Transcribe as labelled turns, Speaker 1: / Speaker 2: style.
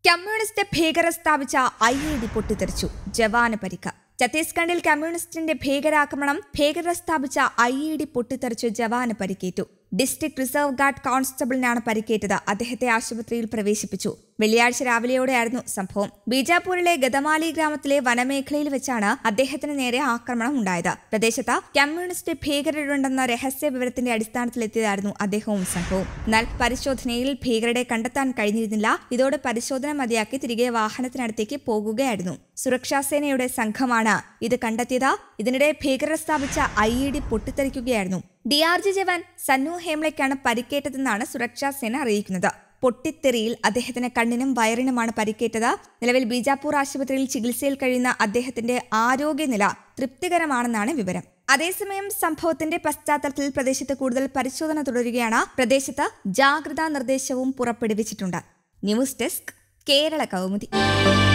Speaker 1: communist ഭീകരർ സ്ഥാപിച്ച I E D പൊട്ടിത്തെറിച്ചു ജവാന് പരിക്ക് ഛത്തീസ്ഗഡിൽ കമ്മ്യൂണിസ്റ്റിന്റെ ഭീകരാക്രമണം ഭീകരർ സ്ഥാപിച്ച ഐ ഇ ഡി പൊട്ടിത്തെറിച്ചു ജവാന് പരിക്കേറ്റു ഡിസ്ട്രിക്ട് റിസർവ് ഗാർഡ് കോൺസ്റ്റബിളിനാണ് പരിക്കേറ്റത് അദ്ദേഹത്തെ ആശുപത്രിയിൽ പ്രവേശിപ്പിച്ചു വെള്ളിയാഴ്ച രാവിലെയോടെയായിരുന്നു സംഭവം ബീജാപൂരിലെ ഗതമാലി ഗ്രാമത്തിലെ വനമേഖലയിൽ വെച്ചാണ് അദ്ദേഹത്തിന് നേരെ ആക്രമണം ഉണ്ടായത് പ്രദേശത്ത് കമ്മ്യൂണിസ്റ്റ് ഭീകരരുണ്ടെന്ന രഹസ്യ വിവരത്തിന്റെ അടിസ്ഥാനത്തിലെത്തിയതായിരുന്നു അദ്ദേഹവും സംഘവും എന്നാൽ പരിശോധനയിൽ ഭീകരരെ കണ്ടെത്താൻ കഴിഞ്ഞിരുന്നില്ല ഇതോടെ പരിശോധന മതിയാക്കി തിരികെ വാഹനത്തിനടുത്തേക്ക് പോകുകയായിരുന്നു സുരക്ഷാ സേനയുടെ സംഘമാണ് ഇത് കണ്ടെത്തിയത് ഇതിനിടെ ഭീകരർ സ്ഥാപിച്ച ഐ ഇ ഡി പൊട്ടിത്തെറിക്കുകയായിരുന്നു ഡി ആർ ജി ജവാൻ സന്നു ഹേംലയ്ക്കാണ് പരിക്കേറ്റതെന്നാണ് സുരക്ഷാ സേന അറിയിക്കുന്നത് പൊട്ടിത്തെറിയിൽ അദ്ദേഹത്തിന് കണ്ണിനും വയറിനുമാണ് പരിക്കേറ്റത് നിലവിൽ ബീജാപ്പൂർ ആശുപത്രിയിൽ ചികിത്സയിൽ കഴിയുന്ന അദ്ദേഹത്തിന്റെ ആരോഗ്യനില തൃപ്തികരമാണെന്നാണ് വിവരം അതേസമയം സംഭവത്തിന്റെ പശ്ചാത്തലത്തിൽ പ്രദേശത്ത് കൂടുതൽ പരിശോധന തുടരുകയാണ് പ്രദേശത്ത് ജാഗ്രതാ നിർദ്ദേശവും പുറപ്പെടുവിച്ചിട്ടുണ്ട് ന്യൂസ് ഡെസ്ക് കേരള കൗമുദി